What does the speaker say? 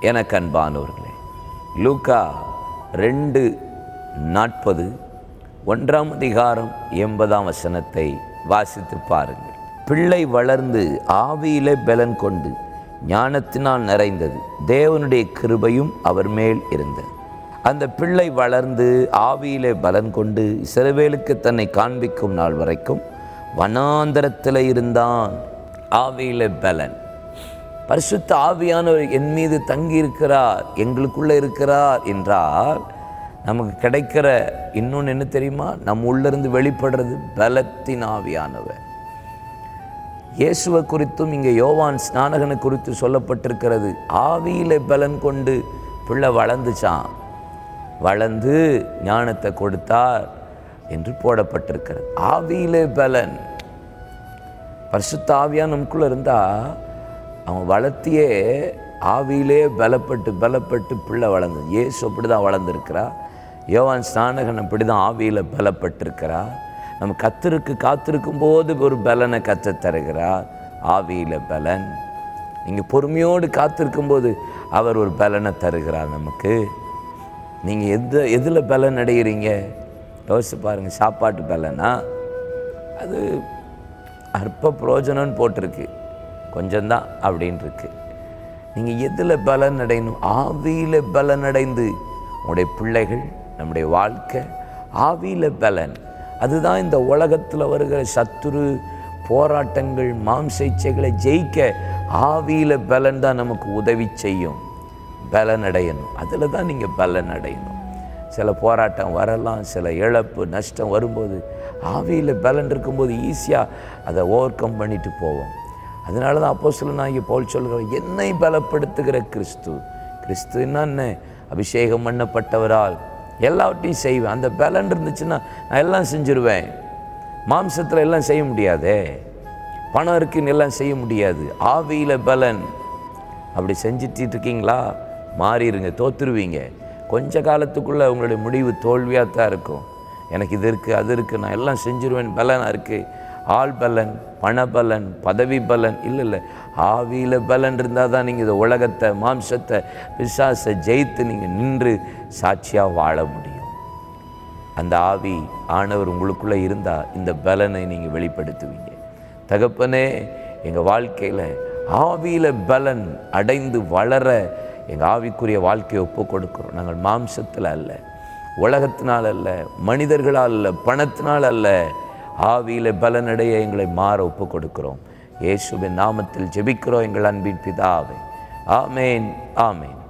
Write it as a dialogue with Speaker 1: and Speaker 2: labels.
Speaker 1: எனக்கு அன்பானவர்களே லூக்கா ரெண்டு நாற்பது ஒன்றாம் அதிகாரம் எண்பதாம் வசனத்தை வாசித்து பாருங்கள் பிள்ளை வளர்ந்து ஆவியிலே பலன் கொண்டு ஞானத்தினால் நிறைந்தது தேவனுடைய கிருபையும் அவர் மேல் இருந்தது அந்த பிள்ளை வளர்ந்து ஆவியிலே பலன் கொண்டு இஸ்ரவேலுக்கு தன்னை காண்பிக்கும் நாள் வரைக்கும் வனாந்தரத்தில் இருந்தான் ஆவியிலே பலன் பரிசுத்த ஆவியானவர் என் மீது தங்கி இருக்கிறார் எங்களுக்குள்ளே இருக்கிறார் என்றால் நமக்கு கிடைக்கிற இன்னொன்று என்ன தெரியுமா நம்ம உள்ளிருந்து வெளிப்படுறது பலத்தின் ஆவியானவர் இயேசுவை குறித்தும் இங்கே யோவான் ஸ்நானகனை குறித்து சொல்லப்பட்டிருக்கிறது ஆவியிலே பலன் கொண்டு பிள்ளை வளர்ந்துச்சான் வளர்ந்து ஞானத்தை கொடுத்தார் என்று போடப்பட்டிருக்கிறது ஆவியிலே பலன் பரிசுத்த ஆவியா நமக்குள்ளே இருந்தால் அவன் வளர்த்தியே ஆவியிலே பலப்பட்டு பலப்பட்டு பிள்ளை வளர்ந்தது இயேசு அப்படி தான் வளர்ந்துருக்கிறா யோவான் ஸ்நானகன் அப்படி தான் ஆவியில் பலப்பட்டிருக்கிறா நம்ம கத்திருக்கு காத்திருக்கும் போது ஒரு பலனை கற்று தருகிறார் ஆவியில் பலன் நீங்கள் பொறுமையோடு காத்திருக்கும் போது அவர் ஒரு பலனை தருகிறார் நமக்கு நீங்கள் எந்த எதில் பலன் அடைகிறீங்க யோசிச்சு பாருங்கள் சாப்பாட்டு பலனா அது அற்ப பிரயோஜனம்னு போட்டிருக்கு கொஞ்சம்தான் அப்படின்னு இருக்கு நீங்கள் எதில் பலன் அடையணும் ஆவியில் பலன் அடைந்து உங்களுடைய பிள்ளைகள் நம்முடைய வாழ்க்கை ஆவியில் பலன் அதுதான் இந்த உலகத்தில் வருகிற சத்துரு போராட்டங்கள் மாம்ச இச்சைகளை ஜெயிக்க ஆவியில் பலன் தான் நமக்கு உதவி செய்யும் பலன் அடையணும் அதில் தான் நீங்கள் பலன் அடையணும் சில போராட்டம் வரலாம் சில இழப்பு நஷ்டம் வரும்போது ஆவியில் பலன் இருக்கும்போது ஈஸியாக அதை ஓவர் கம் பண்ணிட்டு போவோம் அதனால தான் அப்போ சொல்ல நான் இங்கே போல் சொல்கிறேன் என்னை பலப்படுத்துகிற கிறிஸ்து கிறிஸ்து என்ன அபிஷேகம் பண்ணப்பட்டவரால் எல்லாவற்றையும் செய்வேன் அந்த பலன் இருந்துச்சுன்னா நான் எல்லாம் செஞ்சுருவேன் மாம்சத்தில் எல்லாம் செய்ய முடியாதே பணம் இருக்குன்னு எல்லாம் செய்ய முடியாது ஆவியில் பலன் அப்படி செஞ்சுட்டு இருக்கீங்களா மாறிடுங்க தோத்துருவீங்க கொஞ்ச காலத்துக்குள்ளே உங்களுடைய முடிவு தோல்வியாக தான் இருக்கும் எனக்கு இது இருக்குது அது இருக்குது நான் எல்லாம் செஞ்சுருவேன் பலனாக இருக்குது ஆள் பலன் பணபலன் பதவி பலன் இல்லை இல்லை ஆவியில் பலன் இருந்தால் தான் நீங்கள் இந்த உலகத்தை மாம்சத்தை பிசாசை ஜெயித்து நீங்கள் நின்று சாட்சியாக வாழ முடியும் அந்த ஆவி ஆனவர் உங்களுக்குள்ளே இருந்தால் இந்த பலனை நீங்கள் வெளிப்படுத்துவீங்க தகப்பனே எங்கள் வாழ்க்கையில் ஆவியில் பலன் அடைந்து வளர எங்கள் ஆவிக்குரிய வாழ்க்கையை ஒப்பு கொடுக்குறோம் நாங்கள் மாம்சத்தில் அல்ல உலகத்தினால் அல்ல மனிதர்களால் அல்ல பணத்தினால் அல்ல ஆவியில் பலனடைய எங்களை மாற ஒப்பு கொடுக்கிறோம் இயேசுவின் நாமத்தில் ஜெபிக்கிறோம் எங்கள் அன்பின் பிதாவே ஆமேன் ஆமேன்